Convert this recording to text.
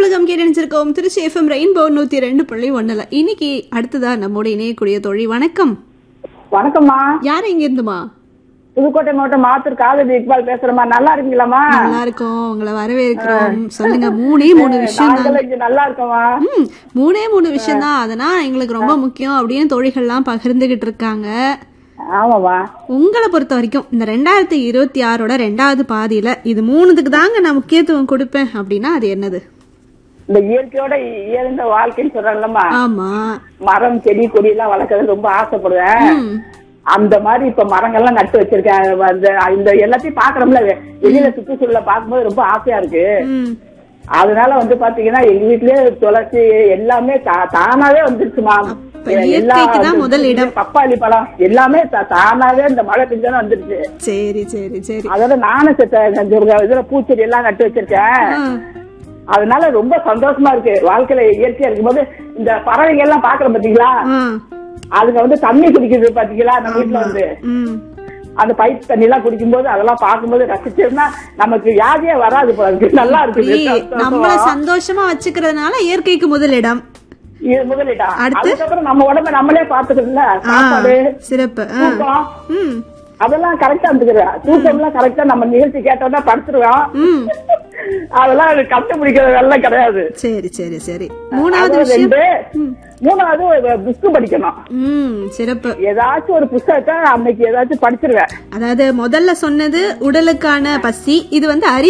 உலகம் கேட்டணிச்சிருக்கோம் Trichy FM rainbow நூத்தி ரெண்டு புள்ளி ஒண்ணுல இன்னைக்கு அடுத்ததா நம்மோட இணையக்கூடிய தோழி வணக்கம் வணக்கம்மா யார் எங்க இருந்துமா புதுக்கோட்டை மாவட்டம் மாத்தூர் காலேஜ் இக்பால் பேசுறேம்மா நல்லா இருக்கீங்களாம்மா நல்லா இருக்கோம் உங்களை வரவேற்கிறோம் சொல்லுங்க மூணே மூணு விஷயம் தான் நாங்களும் இங்க நல்லா இருக்கோம்மா ம் மூணே மூணு விஷயம் தான் அதனால் எங்களுக்கு ரொம்ப முக்கியம் அப்படின்னு தோழிகள்லாம் பகிர்ந்துகிட்டு இருக்காங்க ஆமாம்மா உங்களை பொறுத்த வரைக்கும் இந்த ரெண்டாயிரத்தி இருபத்தி ஆறோட ரெண்டாவது பாதியில இது மூணுத்துக்கு தாங்க நான் முக்கியத்துவம் கொடுப்பேன் அப்படின்னா அது என்னது இந்த இயற்கையோட இயந்த வாழ்க்கைன்னு சொல்றாங்கல்லம்மா ஆமா மரம் செடி கொடி எல்லாம் வளர்க்கறது ரொம்ப ஆசைப்படுவேன் ம். அந்த மாதிரி இப்ப மரங்கள்லாம் நட்டு வச்சிருக்கேன் அந்த இந்த எல்லாத்தையும் பாக்குறோம்ல வெளியில சுற்றுச்சூழல பார்க்கும்போது ரொம்ப ஆசையா இருக்கு ம் அதனால வந்து பாத்தீங்கன்னா எங்க வீட்லயே துளசி எல்லாமே தா- தானாவே வந்துருச்சுமா அப்ப இயற்கைக்கு தான் முதல் இடம். பப்பாளி பழம் எல்லாமே தா- தானாவே இந்த மழை பெஞ்சாலும் வந்துருச்சு சரி சரி சரி அதோட நானும் செத்த இந்த ஒரு இதுல பூச்செடி எல்லாம் நட்டு வச்சிருக்கேன் ஆ, அதனால ரொம்ப சந்தோஷமா இருக்கு வாழ்க்கையில இயற்கையா இருக்கும்போது இந்த பறவைங்க எல்லாம் பாக்குறோம் பாத்தீங்களா ஆ, அதுங்க வந்து தண்ணி குடிக்குது பாத்தீங்களா நம்ம வீட்டுல வந்து ம் அந்த பைப் தண்ணி எல்லாம் குடிக்கும்போது அதெல்லாம் பார்க்கும்போது ரசிச்சோம்னா நமக்கு வியாதியே வராது போல இருக்கு நல்லா அப்படி இருக்குது நம்மள சந்தோஷமா வச்சுக்கிறதுனால இயற்கைக்கு முதலிடம் இது முதலிடம் அடுத்து? அதுக்கப்புறம் நம்ம உடம்ப நம்மளே பாத்துக்கணும்ல ஆ, சாப்பாடு சிறப்பு ஆ, தூக்கம் ம் அதெல்லாம் கரெக்டா இருந்துக்கிறேன் தூக்கம் எல்லாம் கரெக்டா நம்ம நிகழ்ச்சி கேட்டோம்னா படுத்துருவோம் ம் அதெல்லாம் எனக்கு கண்டுபிடிக்கிறது எல்லாம் கிடையாது சரி சரி சரி மூணாவது அது விஷயம் ரெண்டு மூணாவது புக்கு படிக்கணும் ம் சிறப்பு ஏதாச்சும் ஒரு புத்தகத்தை அன்னைக்கு ஏதாச்சும் படிச்சிருவேன் அதாவது முதல்ல சொன்னது உடலுக்கான பசி இது வந்து அறிவு